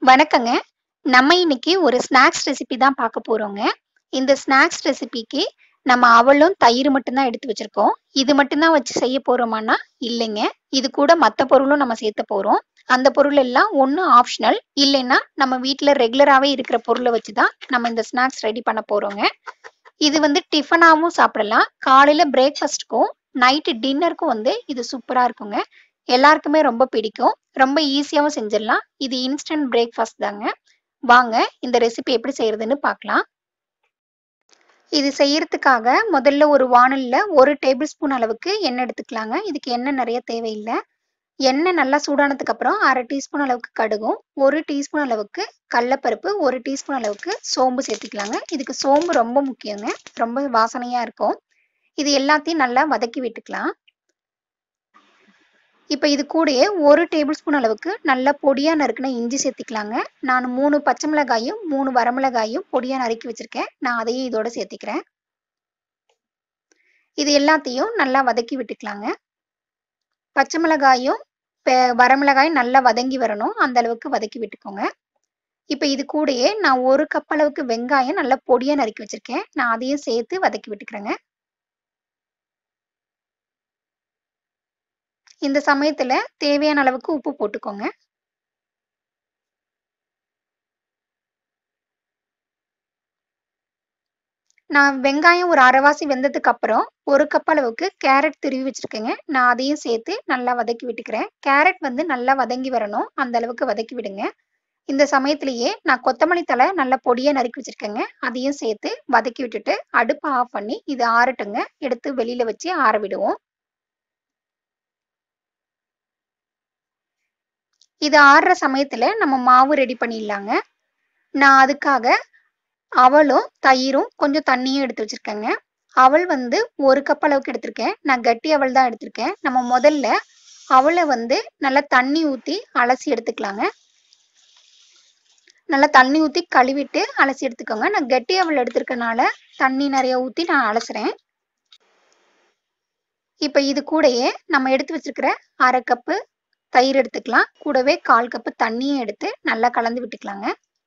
வணக்கங்க. நம்ம இன்னைக்கு ஒரு ஸ்நாக்ஸ் ரெசிபி தான் பார்க்க போறோங்க. இந்த ஸ்நாக்ஸ் ரெசிபிக்கு நம்ம அவலும், தயிர் மட்டும் தான் எடுத்து வச்சிருக்கோம். இது மட்டும் தான் வச்சு செய்ய போறோமான்னா, இல்லைங்க. இது கூட மத்த பொருளும் நம்ம சேர்த்த போறோம். அந்த பொருள் எல்லாம் ஒண்ணு ஆப்ஷனல். இல்லைன்னா நம்ம வீட்ல ரெகுலராவே இருக்கிற பொருள வச்சு தான் நம்ம இந்த ஸ்நாக்ஸ் ரெடி பண்ண போறோங்க. இது வந்து டிஃபனாவும் சாப்பிடலாம். காலையில பிரேக்ஃபாஸ்ட்க்கும், நைட்டு டின்னருக்கும் வந்து இது சூப்பரா இருக்குங்க. எல்லாருக்குமே ரொம்ப பிடிக்கும். ரொம்ப ஈஸியாவும் செஞ்சிடலாம். இது இன்ஸ்டன்ட் பிரேக்ஃபாஸ்ட் தாங்க. வாங்க இந்த ரெசிபி எப்படி செய்றதுன்னு பார்க்கலாம். இது செய்யறதுக்காக முதல்ல ஒரு வாணல்ல 1 டேபிள் ஸ்பூன் அளவுக்கு எண்ணெய் எடுத்துக்கலாங்க. இதுக்கு எண்ணெய் நெறைய தேவையில்ல. எண்ணெய் நல்லா சூடானதுக்கு அப்புறம் 1/2 டீஸ்பூன் அளவுக்கு கடுகும், 1 டீஸ்பூன் அளவுக்கு கடலப்பருப்பு, 1 டீஸ்பூன் அளவுக்கு சோம்பு சேர்த்துக்கலாங்க. இதுக்கு சோம்பு ரொம்ப முக்கியங்க. ரொம்ப வாசனையா இருக்கும். இது எல்லாத்தையும் நல்லா வதக்கி விட்டுக்கலாம். இப்ப இது கூடயே 1 டேபிள் ஸ்பூன் அளவுக்கு நல்லா பொடியா நறுக்குன இஞ்சி சேர்த்துக்கலாங்க. நான் 3 பச்சை மிளகாயும், 3 வரமிளகாயும் பொடியா நறுக்கி வச்சிருக்கேன். நான் அதையும் இதோட சேர்த்துக்கிறேன். இது எல்லாத்தையும் நல்லா வதக்கி விட்டுக்கலாங்க. பச்சை மிளகாயும், பெ வரமிளகாயும் நல்லா வதங்கி வரணும். அந்த அளவுக்கு வதக்கி விட்டுக்கோங்க. இப்ப இது கூடயே நான் 1 கப் அளவுக்கு வெங்காயம் நல்லா பொடியா நறுக்கி வச்சிருக்கேன். நான் அதையும் சேர்த்து வதக்கி விட்டுக்கிறேங்க. இந்த சமயத்துல தேவையான அளவுக்கு உப்பு போட்டுக்கோங்க. நான் வெங்காயம் ஒரு அரைவாசி வெந்ததுக்கு அப்புறம் 1 கப் அளவுக்கு கேரட் துருவி வச்சிருக்கேங்க. நான் அதையும் சேர்த்து நல்லா வதக்கி விட்டுக்கிறேன். கேரட் வந்து நல்லா வதங்கி வரணும். அந்த அளவுக்கு வதக்கி விடுங்க. இந்த சமயத்திலேயே நான் கொத்தமல்லி தழை நல்லா பொடியா நறுக்கி வச்சிருக்கேங்க. அதையும் சேர்த்து வதக்கி விட்டுட்டு அடுப்ப ஆஃப் பண்ணி இது ஆறட்டுங்க. எடுத்து வெளியில வச்சு ஆற விடுவோம். இது ஆறுற சமயத்துல நம்ம மாவு ரெடி பண்ணிடலாங்க. நான் அதுக்காக அவலும், தயிரும், கொஞ்சம் தண்ணியும் எடுத்து வச்சிருக்கேங்க. அவல் வந்து 1 கப் அளவுக்கு எடுத்திருக்கேன். நான் கட்டி அவல் தான் எடுத்திருக்கேன். நம்ம முதல்ல அவல வந்து நல்லா தண்ணி ஊத்தி அலசி எடுத்துக்கலாங்க. நல்லா தண்ணி ஊத்தி கழுவிட்டு அலசி எடுத்துக்கோங்க. நான் கெட்டி அவல் எடுத்திருக்கனால தண்ணி நெறைய ஊத்தி நான் அலசுறேன். இப்ப இது கூடயே நம்ம எடுத்து வச்சிருக்கிற 1/2 கப்பு தயிர் எடுத்துக்கலாம். கூடவே 1/4 கப்பு தண்ணியும் எடுத்து நல்லா கலந்து விட்டுக்கலாங்க.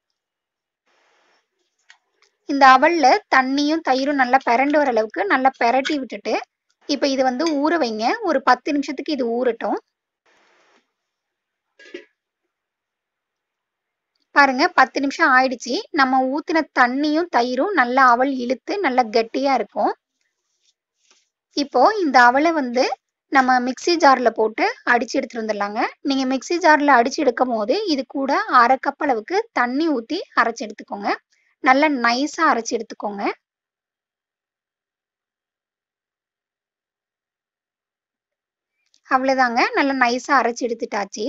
இந்த அவல்ல தண்ணியும், தயிரும் நல்லா பெரண்டு வர அளவுக்கு நல்லா பெரட்டி விட்டுட்டு, இப்ப இது வந்து ஊற வைங்க. ஒரு 10 நிமிஷத்துக்கு இது ஊறட்டும். பாருங்க 10 நிமிஷம் ஆயிடுச்சு. நம்ம ஊத்துன தண்ணியும், தயிரும் நல்லா அவல் இழுத்து நல்லா கெட்டியா இருக்கும். இப்போ இந்த அவல வந்து நம்ம மிக்ஸி ஜார்ல போட்டு அடிச்சு எடுத்துட்டு வந்துடலாங்க. நீங்க மிக்ஸி ஜார்ல அடிச்சு எடுக்கும்போது, இது கூட 1/2 கப் அளவுக்கு தண்ணி ஊத்தி அரைச்சு எடுத்துக்கோங்க. நல்லா நைஸா அரைச்சு எடுத்துக்கோங்க. அவ்வளதாங்க. நல்லா நைஸா அரைச்சு எடுத்துட்டாச்சு.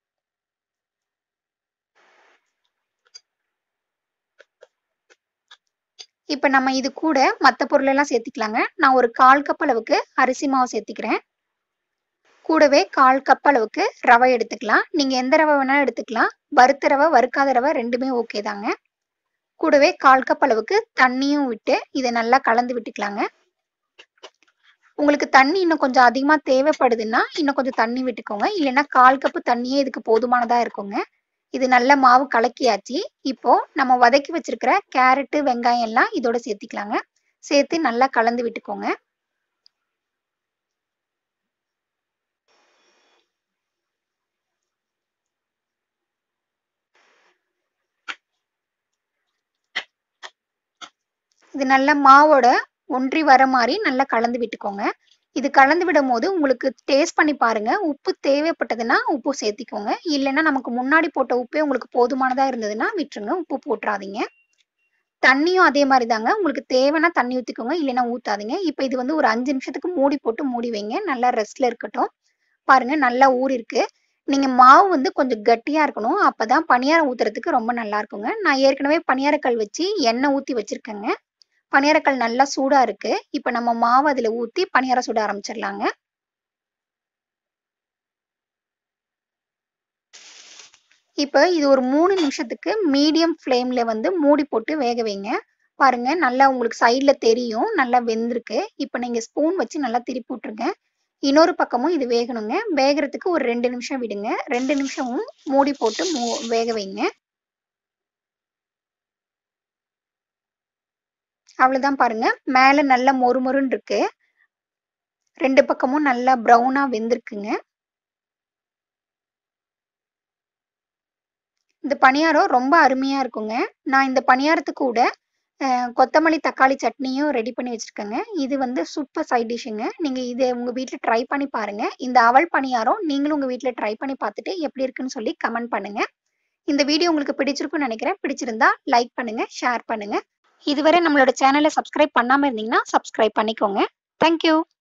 இப்ப நம்ம இது கூட மத்த பொருளெல்லாம் சேர்த்துக்கலாங்க. நான் ஒரு 1/4 கப் அளவுக்கு அரிசி மாவு சேர்த்துக்கிறேன். கூடவே 1/4 கப் அளவுக்கு ரவை எடுத்துக்கலாம். நீங்க எந்த ரவை வேணாலும் எடுத்துக்கலாம். வறுத்த ரவை, வறுக்காத ரவை 2மே ஓகே தாங்க. கூடவே 1/4 கப் அளவுக்கு தண்ணியும் விட்டு இத நல்லா கலந்து விட்டுக்கலாங்க. உங்களுக்கு தண்ணி இன்னும் கொஞ்சம் அதிகமா தேவைப்படுதுன்னா, இன்னும் கொஞ்சம் தண்ணி விட்டுக்கோங்க. இல்லைன்னா 1/4 கப்பு தண்ணியே இதுக்கு போதுமானதா இருக்குங்க. இது நல்ல மாவு கலக்கியாச்சு. இப்போ நம்ம வதக்கி வச்சிருக்கிற கேரட்டு, வெங்காயம் எல்லாம் இதோட சேர்த்துக்கலாங்க. சேர்த்து நல்லா கலந்து விட்டுக்கோங்க. இது நல்லா மாவோட ஒன்றி வர மாரி நல்லா கலந்து விட்டுக்கோங்க. இது கலந்து விடும்போது உங்களுக்கு டேஸ்ட் பண்ணி பாருங்க. உப்பு தேவைப்பட்டதுன்னா உப்பு சேர்த்திக்கோங்க. இல்லைன்னா நமக்கு முன்னாடி போட்ட உப்பே உங்களுக்கு போதுமானதா இருந்ததுன்னா விட்டுருங்க. உப்பு போட்றாதீங்க. தண்ணியும் அதே மாரி தாங்க. உங்களுக்கு தேவைன்னா தண்ணி ஊத்திக்கோங்க. இல்லைன்னா ஊத்தாதீங்க. இப்ப இது வந்து ஒரு 5 நிமிஷத்துக்கு மூடி போட்டு மூடி வைங்க. நல்லா ரெஸ்ட்ல இருக்கட்டும். பாருங்க நல்லா ஊறிருக்கு. நீங்க மாவு வந்து கொஞ்சம் கெட்டியா இருக்கணும். அப்பதான் பணியாரம் ஊத்துறதுக்கு ரொம்ப நல்லா இருக்குங்க. நான் ஏற்கனவே பணியாரக்கல் வச்சு எண்ணெய் ஊத்தி வச்சிருக்கேங்க. பணியாரக்கல் நல்லா சூடா இருக்கு. இப்ப நம்ம மாவு அதுல ஊத்தி பணியாரம் சுட ஆரம்பிச்சிடலாங்க. இப்ப இது ஒரு 3 நிமிஷத்துக்கு மீடியம் ஃப்ளேம்ல வந்து மூடி போட்டு வேக வைங்க. பாருங்க நல்லா உங்களுக்கு சைடுல தெரியும். நல்லா வெந்திருக்கு. இப்ப நீங்க ஸ்பூன் வச்சு நல்லா திருப்பி விட்டுருங்க. இன்னொரு பக்கமும் இது வேகணுங்க. வேகறதுக்கு ஒரு 2 நிமிஷம் விடுங்க. 2 நிமிஷமும் மூடி போட்டு மூ வேக வைங்க. அவ்வளோதான் பாருங்க மேலே நல்லா மொறுமொறுன்னு இருக்கு ரெண்டு பக்கமும் நல்லா ப்ரௌனாக வெந்திருக்குங்க இந்த பணியாரம் ரொம்ப அருமையாக இருக்குங்க நான் இந்த பணியாரத்துக்கு கூட அஹ், கொத்தமல்லி தக்காளி சட்னியும் ரெடி பண்ணி வச்சுருக்கேங்க இது வந்து சூப்பர் சைட் டிஷ்ஷுங்க நீங்கள் இதை உங்கள் வீட்டில் ட்ரை பண்ணி பாருங்கள் இந்த அவல் பணியாரம் நீங்களும் உங்கள் வீட்டில் ட்ரை பண்ணி பார்த்துட்டு எப்படி இருக்குன்னு சொல்லி கமெண்ட் பண்ணுங்கள் இந்த வீடியோ உங்களுக்கு பிடிச்சிருக்கும்னு நினைக்கிறேன் பிடிச்சிருந்தா லைக் பண்ணுங்கள் ஷேர் பண்ணுங்கள் இதுவரை நம்மளோட சேனலை சப்ஸ்கிரைப் பண்ணாமல் இருந்தீங்கன்னா சப்ஸ்கிரைப் பண்ணிக்கோங்க தேங்க்யூ